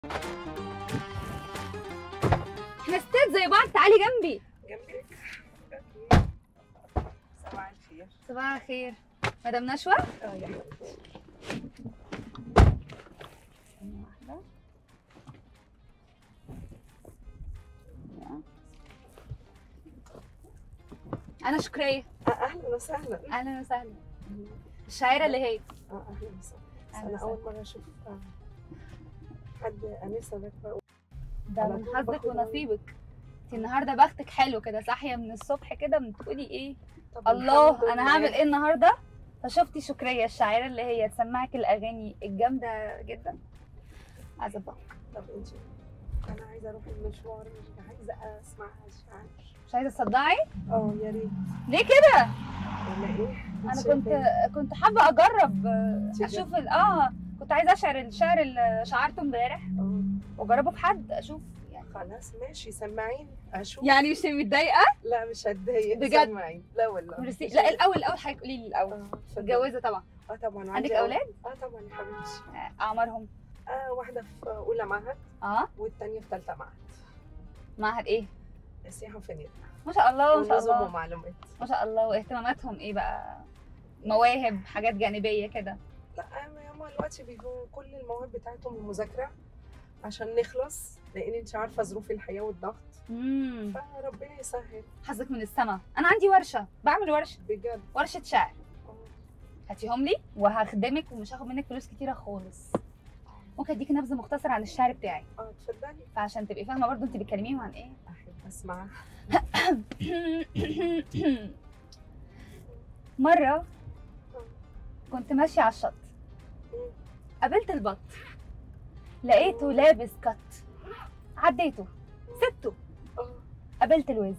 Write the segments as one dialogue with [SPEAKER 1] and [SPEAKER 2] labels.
[SPEAKER 1] احنا ستات زي بعض تعالي جنبي
[SPEAKER 2] جنبك صباح الخير
[SPEAKER 1] صباح الخير مدام نشوى
[SPEAKER 2] اه يا حبيبتي
[SPEAKER 1] ثانية واحدة. أنا شكرية
[SPEAKER 2] آه، اهلا وسهلا
[SPEAKER 1] أهلا وسهلا الشاعرة اللي هي
[SPEAKER 2] اه اهلا وسهلا بس
[SPEAKER 1] أهلا
[SPEAKER 2] انا
[SPEAKER 1] وسهلا.
[SPEAKER 2] اول مره اشوف آه، حد انسه ده بقى.
[SPEAKER 1] ده
[SPEAKER 2] على
[SPEAKER 1] من
[SPEAKER 2] طول
[SPEAKER 1] حظك
[SPEAKER 2] باخد
[SPEAKER 1] ونصيبك انت النهارده بختك حلو كده صاحيه من الصبح كده بتقولي ايه
[SPEAKER 2] طب الحمد
[SPEAKER 1] الله انا
[SPEAKER 2] لله.
[SPEAKER 1] هعمل ايه النهارده فشفتي شكرية الشاعرة اللي هي تسمعك الأغاني الجامدة جدا عايزة أبقى
[SPEAKER 2] طب انت انا عايزه اروح المشوار مش عايزه اسمع الشعر
[SPEAKER 1] مش عايزة تصدعي
[SPEAKER 2] اه يا ريت
[SPEAKER 1] ليه كده؟
[SPEAKER 2] ولا ايه
[SPEAKER 1] أنا
[SPEAKER 2] انت
[SPEAKER 1] كنت
[SPEAKER 2] شايفة
[SPEAKER 1] كنت حابة أجرب آه،
[SPEAKER 2] تجرب.
[SPEAKER 1] أشوف ال- آه كنت عايزة أشعر الشعر اللي شعرته امبارح
[SPEAKER 2] إيه؟ اه
[SPEAKER 1] وأجربه في حد أشوف يعني
[SPEAKER 2] خلاص ماشي سمعيني اشوف
[SPEAKER 1] يعني مش متضايقة؟
[SPEAKER 2] لا مش هتضايق
[SPEAKER 1] بجد؟
[SPEAKER 2] سمعيني لا والله
[SPEAKER 1] ميرسي
[SPEAKER 2] مش
[SPEAKER 1] لا
[SPEAKER 2] هتضايق.
[SPEAKER 1] الأول الأول حضرتك قولي لي الأول
[SPEAKER 2] اه اتفضلي.
[SPEAKER 1] متجوزة طبعا
[SPEAKER 2] اه طبعا
[SPEAKER 1] عندك
[SPEAKER 2] عندي
[SPEAKER 1] أولاد؟
[SPEAKER 2] اه طبعا يا حبيبتي
[SPEAKER 1] آه، أعمارهم
[SPEAKER 2] اه واحده في اولى معهد
[SPEAKER 1] آه
[SPEAKER 2] والتانيه في ثالثه معهد
[SPEAKER 1] معهد إيه؟
[SPEAKER 2] سياحه وفنادق
[SPEAKER 1] ما شاء الله ما شاء
[SPEAKER 2] ونظم
[SPEAKER 1] الله
[SPEAKER 2] ومعلومات
[SPEAKER 1] ما شاء الله واهتماماتهم إيه بقى؟ مواهب حاجات جانبية كده
[SPEAKER 2] لا هم دلوقتي بيبقوا كل المواهب بتاعتهم المذاكره عشان نخلص لان انت عارفه ظروف الحياه والضغط
[SPEAKER 1] امم
[SPEAKER 2] فربنا يسهل
[SPEAKER 1] حظك من السما انا عندي ورشه بعمل ورشه
[SPEAKER 2] بجد
[SPEAKER 1] ورشه شعر
[SPEAKER 2] آه.
[SPEAKER 1] هاتيهم لي وهخدمك ومش هاخد منك فلوس كتيره خالص ممكن اديكي نبذه مختصره عن الشعر بتاعي
[SPEAKER 2] اه اتفضلي
[SPEAKER 1] فعشان تبقي فاهمه برضو انت بتكلميهم عن ايه
[SPEAKER 2] احب اسمع
[SPEAKER 1] مره كنت ماشيه على الشط قابلت البط لقيته لابس كت عديته سبته
[SPEAKER 2] اه
[SPEAKER 1] قابلت الوز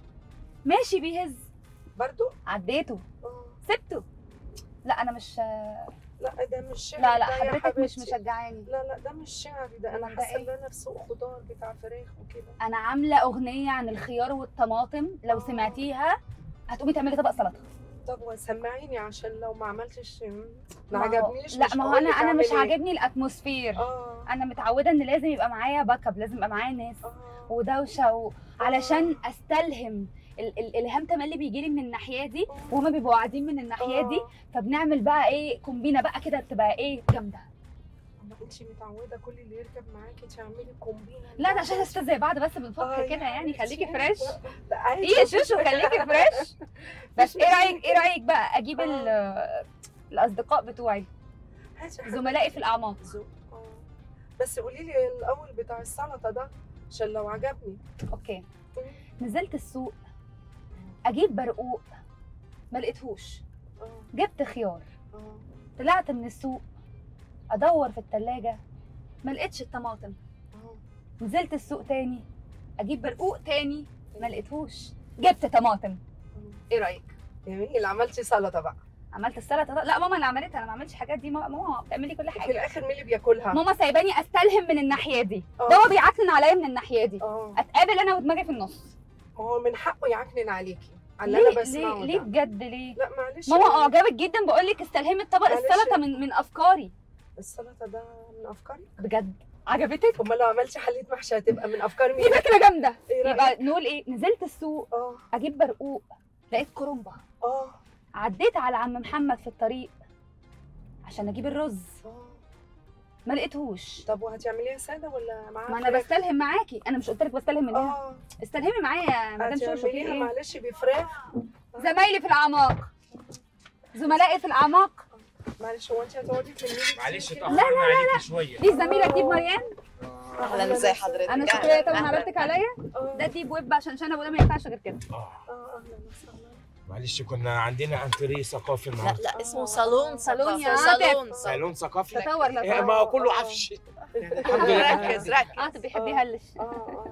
[SPEAKER 1] ماشي بيهز
[SPEAKER 2] برضو
[SPEAKER 1] عديته
[SPEAKER 2] اه
[SPEAKER 1] سبته لا انا مش
[SPEAKER 2] لا ده مش شعر
[SPEAKER 1] لا لا
[SPEAKER 2] ده يا
[SPEAKER 1] حضرتك مش
[SPEAKER 2] حبيبتي.
[SPEAKER 1] مشجعاني
[SPEAKER 2] لا لا ده مش شعر ده انا
[SPEAKER 1] أمال ده
[SPEAKER 2] حاسه
[SPEAKER 1] إيه؟
[SPEAKER 2] ان انا في سوق خضار بتاع فراخ وكده
[SPEAKER 1] انا عامله اغنيه عن الخيار والطماطم لو
[SPEAKER 2] آه.
[SPEAKER 1] سمعتيها هتقومي تعملي طبق سلطه
[SPEAKER 2] طب وسمعيني عشان لو ما عملتش ما
[SPEAKER 1] ما هو-
[SPEAKER 2] عجبنيش
[SPEAKER 1] لا
[SPEAKER 2] مش
[SPEAKER 1] ما هو
[SPEAKER 2] هقولك
[SPEAKER 1] انا انا
[SPEAKER 2] أعمل
[SPEAKER 1] مش
[SPEAKER 2] إيه.
[SPEAKER 1] عاجبني الاتموسفير
[SPEAKER 2] اه
[SPEAKER 1] انا متعوده ان لازم يبقى معايا باك اب لازم يبقى معايا ناس
[SPEAKER 2] اه
[SPEAKER 1] ودوشه و... علشان استلهم ال- ال- الالهام تملي بيجي لي من الناحيه دي وهما بيبقوا قاعدين من الناحيه دي
[SPEAKER 2] آه.
[SPEAKER 1] فبنعمل بقى ايه كومبينه بقى كده تبقى ايه جامده
[SPEAKER 2] اما انت متعوده كل اللي يركب معاكي تعملي كومبينه
[SPEAKER 1] لا ده عشان استاذ زي بعض بس بنفكر
[SPEAKER 2] آه،
[SPEAKER 1] كده
[SPEAKER 2] يا
[SPEAKER 1] يعني
[SPEAKER 2] حبيبتي.
[SPEAKER 1] خليكي فريش
[SPEAKER 2] لا عادي.
[SPEAKER 1] ايه يا شوشو خليكي فريش بس ايه رايك ايه رايك بقى اجيب ال-
[SPEAKER 2] آه.
[SPEAKER 1] الاصدقاء بتوعي
[SPEAKER 2] هاتي يا
[SPEAKER 1] زملائي في الاعماق
[SPEAKER 2] ذوق. اه بس قولي لي الاول بتاع السلطه ده عشان لو عجبني
[SPEAKER 1] اوكي نزلت السوق اجيب برقوق ما لقيتهوش
[SPEAKER 2] اه
[SPEAKER 1] جبت خيار
[SPEAKER 2] اه
[SPEAKER 1] طلعت من السوق ادور في التلاجة ما لقيتش الطماطم
[SPEAKER 2] اه
[SPEAKER 1] نزلت السوق تاني اجيب برقوق تاني ما لقيتهوش جبت طماطم ايه رايك
[SPEAKER 2] جميل عملتي سلطه بقى
[SPEAKER 1] عملت السلطه ده- لا ماما اللي عملتها انا ما عملتش الحاجات دي ماما ماما بتعملي كل
[SPEAKER 2] في
[SPEAKER 1] حاجه
[SPEAKER 2] الاخر مين اللي بياكلها
[SPEAKER 1] ماما سايباني استلهم من الناحيه دي
[SPEAKER 2] آه.
[SPEAKER 1] ده هو بيعكنن عليا من الناحيه دي
[SPEAKER 2] اه
[SPEAKER 1] اتقابل انا ودماغي في النص
[SPEAKER 2] ما هو من حقه يعكنن عليكي على اللي
[SPEAKER 1] ليه
[SPEAKER 2] انا بسمعه
[SPEAKER 1] ليه ليه
[SPEAKER 2] ده.
[SPEAKER 1] بجد ليه
[SPEAKER 2] لا معلش
[SPEAKER 1] ماما
[SPEAKER 2] أنا-
[SPEAKER 1] اعجبك جدا بقول لك استلهمت طبق
[SPEAKER 2] معلش.
[SPEAKER 1] السلطه من من افكاري
[SPEAKER 2] السلطه ده من افكاري
[SPEAKER 1] بجد عجبتك
[SPEAKER 2] امال لو عملتي حليه محشي هتبقى من افكار
[SPEAKER 1] دي
[SPEAKER 2] مين
[SPEAKER 1] فكره جامده
[SPEAKER 2] ايه رايك
[SPEAKER 1] يبقى نقول ايه نزلت السوق
[SPEAKER 2] اه
[SPEAKER 1] اجيب برقوق لقيت كرنبه
[SPEAKER 2] اه
[SPEAKER 1] عديت على عم محمد في الطريق عشان اجيب الرز
[SPEAKER 2] اه
[SPEAKER 1] ما لقيتهوش
[SPEAKER 2] طب وهتعمليها ساده ولا معاها
[SPEAKER 1] ما انا
[SPEAKER 2] فراخ؟
[SPEAKER 1] بستلهم معاكي انا مش قلت لك بستلهم منها
[SPEAKER 2] اه
[SPEAKER 1] استلهمي معايا يا مدام شوشو في
[SPEAKER 2] هتعمليها
[SPEAKER 1] ايه
[SPEAKER 2] معلش بفراخ
[SPEAKER 1] زمايلي في الاعماق زملائي في الاعماق
[SPEAKER 2] معلش هو انت هتقعدي في النيل
[SPEAKER 3] معلش
[SPEAKER 2] كتير
[SPEAKER 3] اتأخرنا
[SPEAKER 2] كده؟
[SPEAKER 3] عليكي شوية
[SPEAKER 1] دي زميله ديب مريان
[SPEAKER 4] اهلا ازي حضرتك
[SPEAKER 1] انا
[SPEAKER 4] أهلاً،
[SPEAKER 1] شكرا طبعا
[SPEAKER 4] أهلاً.
[SPEAKER 1] حضرتك عليا
[SPEAKER 2] اه
[SPEAKER 1] ده ديب ويب عشان شنب وده ما ينفعش غير كده
[SPEAKER 3] آه.
[SPEAKER 2] اه اهلا وسهلا
[SPEAKER 3] معلش كنا عندنا انتريه ثقافي
[SPEAKER 4] لا
[SPEAKER 3] النهارده
[SPEAKER 4] لا اسمه صالون
[SPEAKER 1] صالون يا
[SPEAKER 4] ثقافي صالون
[SPEAKER 3] صالون ثقافي
[SPEAKER 1] تطور لو
[SPEAKER 3] إيه، ما هو كله عفش الحمد لله
[SPEAKER 4] ركز ركز
[SPEAKER 1] اه تبقي حبي هلش
[SPEAKER 2] اه اه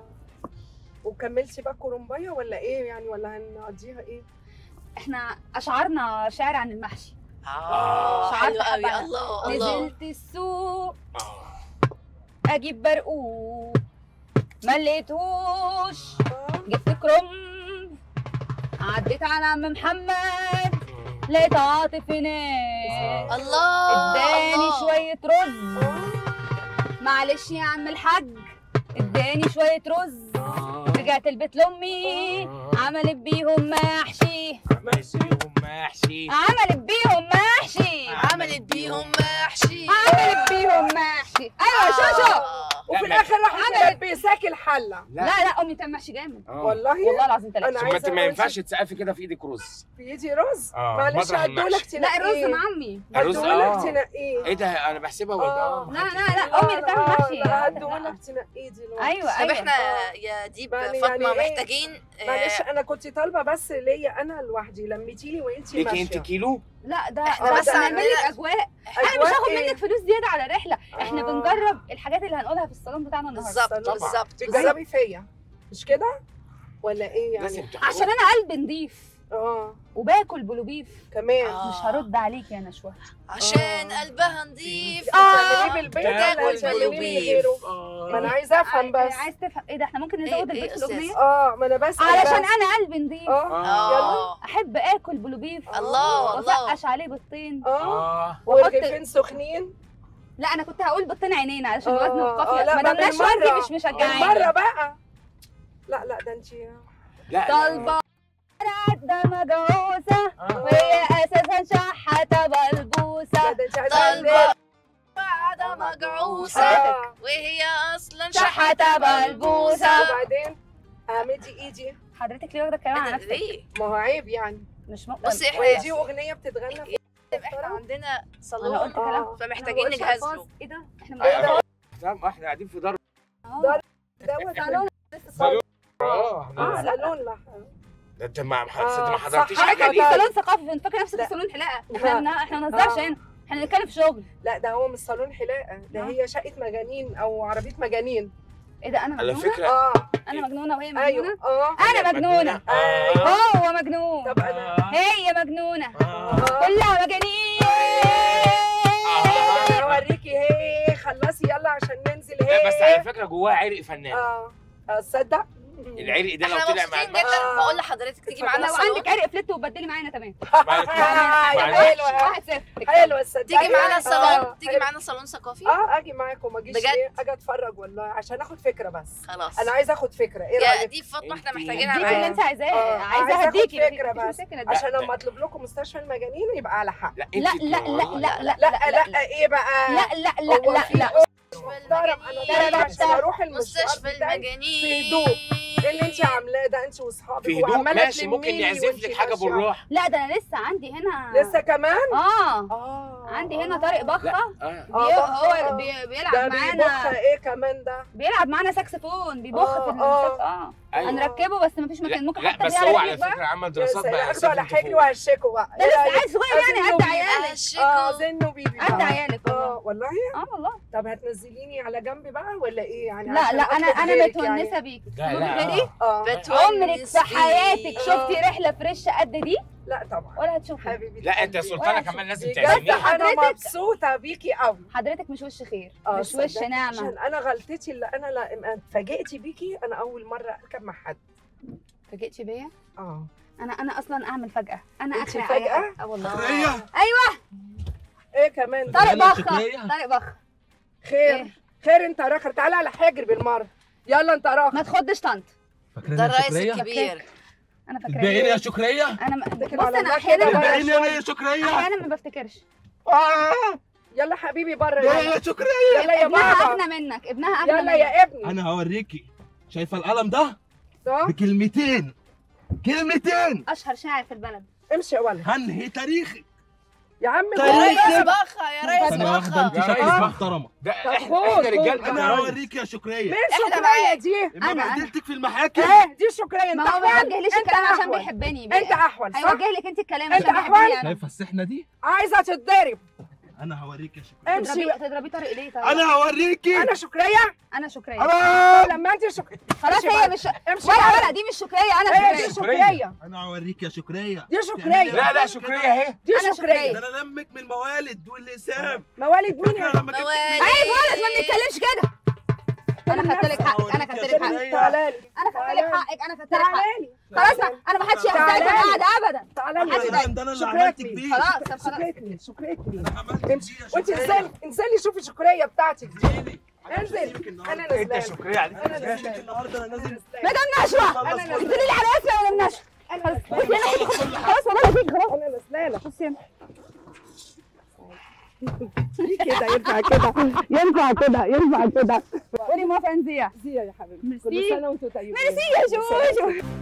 [SPEAKER 2] وكملتي بقى كرنبايه ولا ايه يعني ولا هنقضيها ايه؟
[SPEAKER 1] احنا اشعرنا شعر عن المحشي
[SPEAKER 4] اه
[SPEAKER 1] شعرت
[SPEAKER 4] حلو قوي
[SPEAKER 1] حبة.
[SPEAKER 4] الله الله
[SPEAKER 1] نزلت السوق
[SPEAKER 3] آه.
[SPEAKER 1] اجيب برقوق ما لقيتهوش
[SPEAKER 2] اه
[SPEAKER 1] جبت كرنب عديت على عم محمد لقيت عاطف هناك
[SPEAKER 4] الله
[SPEAKER 1] اداني
[SPEAKER 4] الله.
[SPEAKER 1] شويه رز
[SPEAKER 2] اه
[SPEAKER 1] معلش يا عم الحاج اداني شويه رز رجعت البيت لامي عملت بيهم محشي
[SPEAKER 3] عملت بيهم محشي
[SPEAKER 1] عملت بيهم محشي
[SPEAKER 4] عملت بيهم محشي
[SPEAKER 1] عملت بيهم محشي ايوه شوشو
[SPEAKER 4] آه.
[SPEAKER 2] وفي
[SPEAKER 3] لا،
[SPEAKER 2] الاخر راح
[SPEAKER 1] عملت-
[SPEAKER 2] بيساكي الحله
[SPEAKER 1] لا لا امي بتعمل محشي جامد
[SPEAKER 3] آه.
[SPEAKER 2] والله
[SPEAKER 1] والله العظيم
[SPEAKER 2] أنا
[SPEAKER 1] ثلاثه
[SPEAKER 3] ثم انت
[SPEAKER 2] عايزة
[SPEAKER 3] ما
[SPEAKER 2] أقول
[SPEAKER 3] ينفعش تسقفي كده في ايدك رز
[SPEAKER 2] في ايدي رز
[SPEAKER 3] آه،
[SPEAKER 2] معلش
[SPEAKER 3] مطرح
[SPEAKER 2] هدولك
[SPEAKER 3] المحشي.
[SPEAKER 1] لا الرز
[SPEAKER 2] تنقيه
[SPEAKER 1] مع امي
[SPEAKER 3] الرز
[SPEAKER 2] هدولك
[SPEAKER 3] اه
[SPEAKER 2] تنقيه
[SPEAKER 3] ايه ده انا بحسبها ولا
[SPEAKER 2] آه.
[SPEAKER 3] اه
[SPEAKER 1] لا لا لا امي اللي بتعمل محشي
[SPEAKER 2] لا هدولك تنقيه دلوقتي
[SPEAKER 1] ايوه
[SPEAKER 4] طب
[SPEAKER 1] ايوه
[SPEAKER 4] احنا
[SPEAKER 2] آه.
[SPEAKER 4] يا ديب
[SPEAKER 2] يعني-
[SPEAKER 4] فاطمه
[SPEAKER 2] يعني إيه؟
[SPEAKER 4] محتاجين آه،
[SPEAKER 2] معلش انا كنت طالبه بس ليا انا لوحدي لميتي لي وانتي
[SPEAKER 3] ليكي
[SPEAKER 2] ماشيه
[SPEAKER 3] انت كيلو
[SPEAKER 1] لا ده
[SPEAKER 4] إحنا
[SPEAKER 1] ده
[SPEAKER 2] بس
[SPEAKER 1] بس نعمل
[SPEAKER 4] عندنا-
[SPEAKER 1] لك اجواء انا مش
[SPEAKER 2] أجواء
[SPEAKER 1] هاخد
[SPEAKER 2] إيه؟
[SPEAKER 1] منك فلوس زياده على الرحله احنا
[SPEAKER 2] آه.
[SPEAKER 1] بنجرب الحاجات اللي هنقولها في الصالون بتاعنا النهارده
[SPEAKER 4] بالظبط
[SPEAKER 2] طبعا.
[SPEAKER 4] بالظبط بالظبط.
[SPEAKER 2] بتجربي فيا مش كده ولا ايه
[SPEAKER 3] لازم
[SPEAKER 2] يعني
[SPEAKER 3] تحرق.
[SPEAKER 1] عشان انا قلب نضيف
[SPEAKER 2] اه
[SPEAKER 1] وباكل بلوبيف
[SPEAKER 2] كمان
[SPEAKER 4] آه.
[SPEAKER 1] مش هرد عليك يا نشوى
[SPEAKER 4] عشان
[SPEAKER 2] آه.
[SPEAKER 4] قلبها نضيف
[SPEAKER 2] بتعمليه بالبيت ولا
[SPEAKER 4] تاكل
[SPEAKER 2] بتعمليه من
[SPEAKER 4] بالبيف.
[SPEAKER 2] غيره
[SPEAKER 3] آه.
[SPEAKER 2] ما انا عايزه افهم
[SPEAKER 1] عايز-
[SPEAKER 2] بس
[SPEAKER 1] عايز تفهم ايه ده احنا ممكن
[SPEAKER 4] إيه-
[SPEAKER 1] نزود
[SPEAKER 4] إيه
[SPEAKER 1] البيت في
[SPEAKER 4] أستاذ؟
[SPEAKER 1] الاغنيه
[SPEAKER 2] اه ما انا بس
[SPEAKER 1] علشان انا قلبي نضيف
[SPEAKER 2] اه
[SPEAKER 3] اه
[SPEAKER 4] اه
[SPEAKER 1] احب اكل بلوبيف
[SPEAKER 4] الله الله
[SPEAKER 1] وافقش عليه بالطين
[SPEAKER 2] اه
[SPEAKER 3] اه
[SPEAKER 1] وأحط-
[SPEAKER 2] والرغيفين سخنين
[SPEAKER 1] لا انا كنت هقول بالطين عينين علشان
[SPEAKER 2] آه،
[SPEAKER 1] الوزن
[SPEAKER 2] آه،
[SPEAKER 1] والقافيه
[SPEAKER 2] لا،
[SPEAKER 1] ما
[SPEAKER 2] ما
[SPEAKER 1] دام نشوى
[SPEAKER 2] بالمرة.
[SPEAKER 1] انت مش مشجعاني
[SPEAKER 2] بالمره بقى لا لا ده انت
[SPEAKER 3] لا
[SPEAKER 1] طالبه ده مجعوسه
[SPEAKER 3] آه.
[SPEAKER 1] وهي اساسا شحاته
[SPEAKER 2] لا
[SPEAKER 1] بلبوسه
[SPEAKER 2] ده انت عايزه
[SPEAKER 4] طالبة بعد مجعوسة
[SPEAKER 2] آه.
[SPEAKER 4] وهي اصلا
[SPEAKER 1] شحتة بلبوسة.
[SPEAKER 2] وبعدين امدي ايدي
[SPEAKER 1] حضرتك ليه واخده الكلام على
[SPEAKER 4] أنا
[SPEAKER 1] نفسك
[SPEAKER 4] ليه؟
[SPEAKER 2] ما هو عيب يعني
[SPEAKER 1] مش ممكن
[SPEAKER 4] بصي إحنا-
[SPEAKER 2] ودي اغنيه بتتغنى في
[SPEAKER 4] احنا عندنا
[SPEAKER 1] انا
[SPEAKER 4] صالون
[SPEAKER 1] قلت كلام
[SPEAKER 2] آه.
[SPEAKER 4] فمحتاجين
[SPEAKER 1] أنا بقولش
[SPEAKER 4] نجهز
[SPEAKER 1] ألفاظ.
[SPEAKER 4] له
[SPEAKER 1] ايه ده احنا
[SPEAKER 3] أيوة.
[SPEAKER 1] بنقول
[SPEAKER 3] طب احنا قاعدين في دار
[SPEAKER 1] اه
[SPEAKER 2] دوت
[SPEAKER 3] اه
[SPEAKER 1] صالون
[SPEAKER 3] احنا
[SPEAKER 2] اه صالون لا
[SPEAKER 3] ده انت ما
[SPEAKER 2] آه،
[SPEAKER 3] تصدق ما
[SPEAKER 2] صح.
[SPEAKER 3] حضرتيش
[SPEAKER 2] حاجة
[SPEAKER 3] حاجه
[SPEAKER 1] في
[SPEAKER 3] ليه
[SPEAKER 1] صالون ثقافي انت فاكر نفسك
[SPEAKER 2] لا.
[SPEAKER 1] في صالون حلاقه
[SPEAKER 2] لا.
[SPEAKER 1] احنا بن- احنا ما بنهزرش
[SPEAKER 2] آه.
[SPEAKER 1] هنا احنا بنتكلم في شغل
[SPEAKER 2] لا ده هو مش صالون حلاقه ده
[SPEAKER 1] آه.
[SPEAKER 2] هي شقه مجانين او عربيه مجانين
[SPEAKER 1] ايه ده انا
[SPEAKER 3] على
[SPEAKER 1] مجنونه
[SPEAKER 3] فكره
[SPEAKER 2] اه
[SPEAKER 1] انا مجنونه وهي مجنونه
[SPEAKER 2] ايوه اه
[SPEAKER 1] انا مجنونه
[SPEAKER 3] آه.
[SPEAKER 1] هو مجنون
[SPEAKER 2] طب انا
[SPEAKER 3] آه.
[SPEAKER 1] هي مجنونه
[SPEAKER 3] آه.
[SPEAKER 2] آه.
[SPEAKER 1] كلها مجانين
[SPEAKER 2] طب انا هوريكي هي خلصي يلا عشان ننزل هي
[SPEAKER 3] لا بس على فكره جواها عرق فنان
[SPEAKER 2] اه آه، تصدق
[SPEAKER 3] العرق ده لو
[SPEAKER 4] احنا
[SPEAKER 3] طلع مع
[SPEAKER 4] مبسوطين
[SPEAKER 3] المحشي
[SPEAKER 4] جدا
[SPEAKER 2] آه.
[SPEAKER 4] بقول لحضرتك تيجي معانا
[SPEAKER 1] لو
[SPEAKER 4] الصالون
[SPEAKER 1] عندك عرق فلت وبدلي معانا تمام
[SPEAKER 3] معلش.
[SPEAKER 2] يا
[SPEAKER 3] معلش.
[SPEAKER 2] حلوه
[SPEAKER 1] واحد صفر
[SPEAKER 2] حلوه تصدقي
[SPEAKER 4] تيجي معانا
[SPEAKER 2] آه،
[SPEAKER 4] الصالون تيجي
[SPEAKER 2] حلو.
[SPEAKER 4] معانا الصالون ثقافي
[SPEAKER 2] اه اجي معاكم ما اجيش
[SPEAKER 4] بجد؟
[SPEAKER 2] ليه اجي اتفرج والله عشان اخد فكره بس
[SPEAKER 4] خلاص
[SPEAKER 2] انا عايزه اخد فكره ايه
[SPEAKER 4] يا
[SPEAKER 2] رايك
[SPEAKER 4] دي فاطمه احنا
[SPEAKER 3] انتي-
[SPEAKER 4] محتاجينها
[SPEAKER 1] اديكي اللي
[SPEAKER 4] معانا
[SPEAKER 1] انت عايزاه
[SPEAKER 2] آه،
[SPEAKER 1] عايزه
[SPEAKER 2] عايزة آخد
[SPEAKER 1] هديكي
[SPEAKER 2] فكرة
[SPEAKER 1] مفيش
[SPEAKER 2] بس.
[SPEAKER 1] مشاكل، هديكي.
[SPEAKER 2] عشان لما اطلب لكم مستشفى المجانين يبقى على حق
[SPEAKER 3] لا
[SPEAKER 1] لا
[SPEAKER 3] انت
[SPEAKER 1] لا لا لا لا
[SPEAKER 2] لا لا ايه بقى
[SPEAKER 1] لا لا لا
[SPEAKER 2] هو
[SPEAKER 1] لا
[SPEAKER 2] في
[SPEAKER 1] لا
[SPEAKER 2] محترم انا طالعه عشان اروح المشوار
[SPEAKER 4] مستشفى
[SPEAKER 2] بتاعي
[SPEAKER 4] المجانين
[SPEAKER 2] في هدوء ايه اللي انت عاملاه ده انت واصحابك
[SPEAKER 3] في هدوء
[SPEAKER 2] وعمالة
[SPEAKER 3] ماشي ممكن
[SPEAKER 2] تلميني
[SPEAKER 3] يعزف
[SPEAKER 2] وانتي
[SPEAKER 3] لك حاجه
[SPEAKER 2] ماشية.
[SPEAKER 3] بالروح
[SPEAKER 1] لا ده انا لسه عندي هنا
[SPEAKER 2] لسه كمان
[SPEAKER 1] اه
[SPEAKER 2] اه
[SPEAKER 1] عندي هنا طارق بخه
[SPEAKER 3] اه
[SPEAKER 1] بي...
[SPEAKER 2] آه،
[SPEAKER 1] هو
[SPEAKER 2] بخة، آه.
[SPEAKER 1] بي...
[SPEAKER 2] ده
[SPEAKER 1] بيلعب
[SPEAKER 2] بيبخ
[SPEAKER 1] معانا
[SPEAKER 2] ايه كمان ده
[SPEAKER 1] بيلعب معانا ساكسفون بيبخ
[SPEAKER 2] آه،
[SPEAKER 1] في
[SPEAKER 2] آه.
[SPEAKER 1] الساكس اه
[SPEAKER 3] أيوة.
[SPEAKER 1] هنركبه بس مفيش
[SPEAKER 3] لا,
[SPEAKER 1] مكان ممكن
[SPEAKER 3] لا
[SPEAKER 1] حتى
[SPEAKER 3] بس
[SPEAKER 1] بيه
[SPEAKER 3] هو
[SPEAKER 1] على
[SPEAKER 3] على
[SPEAKER 1] رجلك بقى
[SPEAKER 3] فكره عمل
[SPEAKER 2] يا
[SPEAKER 3] دراسات
[SPEAKER 2] سلام
[SPEAKER 3] بقى
[SPEAKER 2] اخده على
[SPEAKER 3] يسافر
[SPEAKER 2] حجري
[SPEAKER 3] فوق.
[SPEAKER 2] وهشكه بقى
[SPEAKER 1] ده
[SPEAKER 2] إيه
[SPEAKER 1] لسه
[SPEAKER 2] رأيك؟
[SPEAKER 1] عيل صغير يعني قد
[SPEAKER 2] أزنه بيه.
[SPEAKER 1] عيالك
[SPEAKER 2] اه
[SPEAKER 4] هشكوا
[SPEAKER 2] زنوا بيبي
[SPEAKER 1] قد
[SPEAKER 2] بقى.
[SPEAKER 1] عيالك
[SPEAKER 2] اه
[SPEAKER 1] والله
[SPEAKER 2] والله
[SPEAKER 1] اه والله
[SPEAKER 2] طب هتنزليني على جنب بقى ولا ايه يعني
[SPEAKER 1] لا
[SPEAKER 2] عشان
[SPEAKER 1] لا انا
[SPEAKER 2] أطلب
[SPEAKER 1] انا
[SPEAKER 2] غيرك
[SPEAKER 1] متونسه
[SPEAKER 2] يعني.
[SPEAKER 1] بيك
[SPEAKER 3] لا
[SPEAKER 1] تقولي
[SPEAKER 3] لا
[SPEAKER 1] غيري
[SPEAKER 3] آه.
[SPEAKER 2] اه
[SPEAKER 4] بتونس
[SPEAKER 1] عمرك في
[SPEAKER 4] بيه.
[SPEAKER 1] حياتك
[SPEAKER 2] آه.
[SPEAKER 1] شفتي رحله فريش قد دي
[SPEAKER 2] لا طبعا
[SPEAKER 1] ولا هتشوفي
[SPEAKER 2] حبيبي
[SPEAKER 3] لا انت يا سلطانه كمان لازم
[SPEAKER 2] بجد
[SPEAKER 3] تعزميني
[SPEAKER 2] انا
[SPEAKER 1] حضرتك-
[SPEAKER 2] مبسوطه بيكي قوي
[SPEAKER 1] حضرتك مش وش خير
[SPEAKER 2] آه،
[SPEAKER 1] مش وش
[SPEAKER 2] صدق.
[SPEAKER 1] نعمه
[SPEAKER 2] عشان انا غلطتي اللي انا لا اتفاجئت بيكي انا اول مره اركب مع حد
[SPEAKER 1] فاجئتي بيا
[SPEAKER 2] اه
[SPEAKER 1] انا انا اصلا اعمل فجاه انا
[SPEAKER 2] انتي
[SPEAKER 1] اخر
[SPEAKER 2] فجأة؟
[SPEAKER 1] اه والله
[SPEAKER 3] فكرية؟
[SPEAKER 2] ايه كمان
[SPEAKER 1] طارق
[SPEAKER 5] فنانة
[SPEAKER 1] بخ
[SPEAKER 5] شكلية؟
[SPEAKER 1] طارق بخ
[SPEAKER 2] خير
[SPEAKER 1] إيه؟
[SPEAKER 2] خير انت راخر تعالى على حجر بالمره يلا انت راخر
[SPEAKER 1] ما تخضش طنط
[SPEAKER 4] ده
[SPEAKER 5] فاكرين
[SPEAKER 4] الرئيس
[SPEAKER 5] شكرية؟
[SPEAKER 4] الكبير
[SPEAKER 1] انا فاكره
[SPEAKER 5] تبيعيني يا شكرية؟
[SPEAKER 1] انا ما-
[SPEAKER 2] اتكل
[SPEAKER 1] بص
[SPEAKER 2] على
[SPEAKER 1] انا
[SPEAKER 2] الله
[SPEAKER 1] احيانا
[SPEAKER 2] كده بقى.
[SPEAKER 5] تبيعيني انا يا شكرية؟
[SPEAKER 1] احيانا ما بفتكرش
[SPEAKER 5] آه
[SPEAKER 2] يلا حبيبي بره
[SPEAKER 5] يا
[SPEAKER 2] يلا
[SPEAKER 5] يا شكرية
[SPEAKER 2] يلا يا
[SPEAKER 1] ابنها
[SPEAKER 2] بابا
[SPEAKER 1] اغنى منك ابنها اغنى
[SPEAKER 2] يلا
[SPEAKER 1] منك
[SPEAKER 2] يا ابني
[SPEAKER 5] أنا هوريكي شايفة القلم ده؟
[SPEAKER 2] ده
[SPEAKER 5] بكلمتين كلمتين
[SPEAKER 1] اشهر شاعر في البلد
[SPEAKER 2] امشي يا ولد
[SPEAKER 5] هنهي تاريخي
[SPEAKER 2] يا عم
[SPEAKER 5] طيب.
[SPEAKER 4] يا
[SPEAKER 2] خد.
[SPEAKER 4] ريس بخة يا ريس
[SPEAKER 5] ثانية واحدة أنت
[SPEAKER 4] بخة
[SPEAKER 3] يا
[SPEAKER 5] شكلك
[SPEAKER 3] ريس.
[SPEAKER 5] محترمة
[SPEAKER 3] ده
[SPEAKER 2] طب
[SPEAKER 3] احنا
[SPEAKER 2] خد،
[SPEAKER 3] احنا
[SPEAKER 2] خد.
[SPEAKER 3] رجاله
[SPEAKER 5] أنا
[SPEAKER 3] يا ريس.
[SPEAKER 5] هوريك يا شكرية
[SPEAKER 2] مين
[SPEAKER 4] إحنا
[SPEAKER 2] شكرية
[SPEAKER 4] معاك.
[SPEAKER 2] دي
[SPEAKER 5] ما
[SPEAKER 1] أنا-
[SPEAKER 5] بهدلتك في المحاكم
[SPEAKER 2] ايه دي شكرية انت
[SPEAKER 1] ما هو ما
[SPEAKER 2] احول
[SPEAKER 1] يوجهليش
[SPEAKER 2] انت
[SPEAKER 1] الكلام عشان
[SPEAKER 2] أحول.
[SPEAKER 1] بيحبني
[SPEAKER 2] انت احول صح
[SPEAKER 1] هيوجه لك انت الكلام
[SPEAKER 2] أنت
[SPEAKER 1] عشان
[SPEAKER 2] أحوال؟
[SPEAKER 1] بيحبني انا
[SPEAKER 5] شايفة السحنة دي؟
[SPEAKER 2] عايزه تتضرب
[SPEAKER 5] أنا هوريك يا شكرية
[SPEAKER 2] امشي
[SPEAKER 1] تضربي تضربي طارق ليه طيب
[SPEAKER 5] أنا هوريكي
[SPEAKER 2] انا شكرية
[SPEAKER 1] انا شكريه
[SPEAKER 5] أنا
[SPEAKER 2] طب لما انت شك...
[SPEAKER 1] خلاص
[SPEAKER 2] امشي
[SPEAKER 1] هي
[SPEAKER 2] بقى.
[SPEAKER 1] مش
[SPEAKER 2] امشي
[SPEAKER 1] ولا
[SPEAKER 2] بقى.
[SPEAKER 1] ولا دي مش شكريه انا
[SPEAKER 2] ايه
[SPEAKER 1] شكريه
[SPEAKER 2] دي شكرية
[SPEAKER 5] أنا هوريك يا شكرية
[SPEAKER 2] دي
[SPEAKER 5] تعملي
[SPEAKER 2] شكرية
[SPEAKER 3] لا لا شكريه اهي
[SPEAKER 2] دي
[SPEAKER 1] أنا
[SPEAKER 2] شكرية
[SPEAKER 1] شكرية.
[SPEAKER 5] ده أنا لمك من الموالد واللسان
[SPEAKER 2] موالد مين
[SPEAKER 5] فاكرة لما جبت
[SPEAKER 4] موالد
[SPEAKER 1] عيب خالص ما بنتكلمش كده انا خدت لك حقك انا خدت لك حقك
[SPEAKER 2] تعالى لي
[SPEAKER 1] انا خدت لك حقك انا خدت لك حقك
[SPEAKER 2] تعالى لي
[SPEAKER 1] خلاص ما- انا ما حدش يحتاج
[SPEAKER 2] تعالى.
[SPEAKER 1] قاعده ابدا
[SPEAKER 2] تعالى
[SPEAKER 1] محدش
[SPEAKER 2] لي
[SPEAKER 1] يضايق.
[SPEAKER 5] ده أنا اللي
[SPEAKER 2] شكرية
[SPEAKER 5] عملت
[SPEAKER 2] مين؟
[SPEAKER 5] كبير
[SPEAKER 1] خلاص طب خلاص
[SPEAKER 2] شكرية مين شكرية مين
[SPEAKER 5] أنا عملت
[SPEAKER 2] امشي
[SPEAKER 5] كبير يا
[SPEAKER 2] وانت
[SPEAKER 5] شكرية.
[SPEAKER 2] انزلي انزلي شوفي شكرية بتاعتك دي
[SPEAKER 5] انزلي
[SPEAKER 2] انزل
[SPEAKER 5] هسيبك
[SPEAKER 2] انا
[SPEAKER 5] النهارده
[SPEAKER 3] انت يا
[SPEAKER 2] نازله
[SPEAKER 3] شكرية عليك
[SPEAKER 2] انا
[SPEAKER 5] هسيبك
[SPEAKER 2] نازله
[SPEAKER 5] النهارده انا نازل
[SPEAKER 1] مدام نشوى
[SPEAKER 2] انا
[SPEAKER 1] قلت
[SPEAKER 2] نازله
[SPEAKER 1] لي على اسمي يا مدام نشوى
[SPEAKER 2] انا
[SPEAKER 1] خلاص
[SPEAKER 2] نازله
[SPEAKER 1] بصي انا خلاص والله فيك خلاص
[SPEAKER 2] انا نازله
[SPEAKER 1] بصي هنا.
[SPEAKER 2] كده ينفع كده
[SPEAKER 1] ينفع كده ينفع كده قولي موافقه نزيع
[SPEAKER 2] زيا يا حبيبي
[SPEAKER 1] ميرسي.
[SPEAKER 2] كل سنه وانتم طيبين
[SPEAKER 1] ميرسي يا شوشو